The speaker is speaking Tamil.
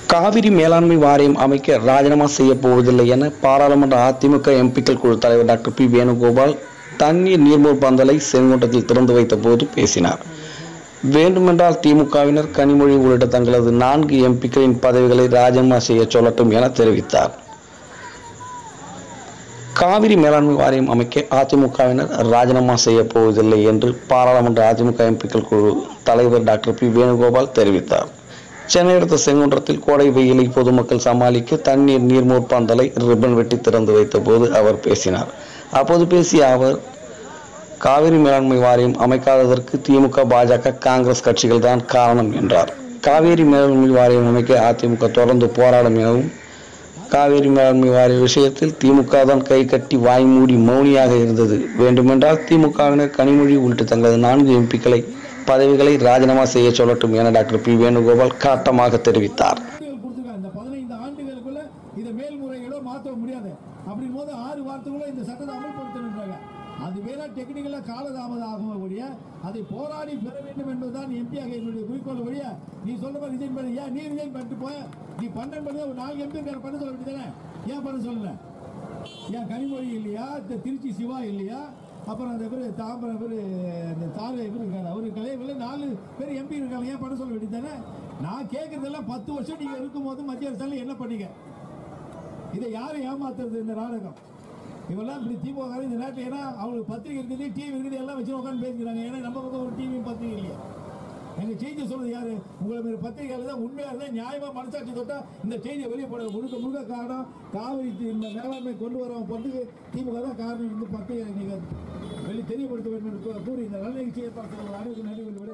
காவிரி மேலாண்மை வாரியம் அமைக்க ராஜினாமா செய்யப் போவதில்லை என பாராளுமன்ற அதிமுக எம்பிக்கள் குழு தலைவர் டாக்டர் பி வேணுகோபால் தண்ணீர் நீர்மூர் பந்தலை செங்கோட்டத்தில் திறந்து வைத்த போது பேசினார் வேண்டுமென்றால் திமுகவினர் கனிமொழி உள்ளிட்ட தங்களது நான்கு எம்பிக்களின் பதவிகளை ராஜினாமா செய்ய சொல்லட்டும் என தெரிவித்தார் காவிரி மேலாண்மை வாரியம் அமைக்க அதிமுகவினர் ராஜினாமா செய்யப் போவதில்லை என்று பாராளுமன்ற அதிமுக எம்பிக்கள் குழு தலைவர் டாக்டர் பி வேணுகோபால் தெரிவித்தார் சென்னை அடுத்த செங்குன்றத்தில் கோடை வெயிலை பொதுமக்கள் சமாளிக்க தண்ணீர் நீர்மூர் பந்தலை ரிப்பன் வெட்டி திறந்து வைத்த போது அவர் பேசினார் அப்போது பேசிய அவர் காவிரி மேலாண்மை வாரியம் அமைக்காததற்கு திமுக பாஜக காங்கிரஸ் கட்சிகள் தான் காரணம் என்றார் காவேரி மேலாண்மை வாரியம் அமைக்க அதிமுக தொடர்ந்து போராடும் எனவும் காவேரி மேலாண்மை வாரிய விஷயத்தில் திமுக தான் கை கட்டி வாய் மூடி மௌனியாக இருந்தது வேண்டுமென்றால் திமுகவினர் கனிமொழி உள்ளிட்ட தங்களது நான்கு எம்பிக்களை பதவிகளை ராஜினாமா செய்ய சொல்லட்டும் என டாக்டர் பி வேணுகோபால் காட்டமாக தெரிவித்தார் ஆண்டுகள் கொடுத்துருக்காங்க இந்த பதினைந்து ஆண்டுகளுக்குள்ள இதை மேல்முறையீடோ மாற்ற முடியாது அப்படின் போது ஆறு வாரத்துக்குள்ள இந்த சட்டத்தை அமல்படுத்தணுன்றாங்க அது வேணா டெக்னிக்கலா காலதாமதம் ஆகும் ஒழிய அதை போராடி பெற வேண்டும் என்பதுதான் எம்பியாக என்னுடைய குறிக்கோள் ஒழிய நீ சொல்ற மாதிரி ரிசைன் பண்ணி ஏன் நீ ரிசைன் பண்ணிட்டு போய் நீ பன்னெண்டு பண்ணி ஒரு நாலு எம்பி பண்ண சொல்ல வேண்டியதானே ஏன் பண்ண சொல்லல ஏன் கனிமொழி இல்லையா இந்த திருச்சி சிவா இல்லையா அப்புறம் அந்த பேர் தாம்பரம் பேர் இந்த தாரு இவர் இருக்காரு அவரு கலையில் நாலு பேர் எம்பி இருக்காங்க ஏன் பண்ண சொல்ல வேண்டியதானே நான் கேட்கறதெல்லாம் பத்து வருஷம் நீங்க இருக்கும்போது மத்திய அரசாங்கம் என்ன பண்ணீங்க இதை யாரை ஏமாத்துறது இந்த நாடகம் இவெல்லாம் இப்படி திமுக இந்த நாட்டில் ஏன்னா அவங்களுக்கு பத்திரிகை இருக்குது டிவி இருக்குது எல்லாம் வச்சு உட்காந்து பேசிக்கிறாங்க ஏன்னா நம்ம பக்கம் ஒரு டிவியும் பத்திரிகை இல்லையா எங்க செய்தி சொல்றது யாரு உங்களை மாதிரி பத்திரிகையாளர் தான் உண்மையா இருந்தா நியாயமா மனசாட்சி தொட்டா இந்த செய்தியை வெளியே போட முழுக்க முழுக்க காரணம் காவிரி தி- இந்த மேலாண்மை கொண்டு வரவன் பொண்ணுக்கு திமுக தான் காரணம் இந்த பத்திரிகை நீங்க வெளியே தெரியப்படுத்த வேண்டும் என்று கூறி இந்த நல்ல நிகழ்ச்சியை பார்த்து அனைவருக்கும் நன்றி கூறி விடை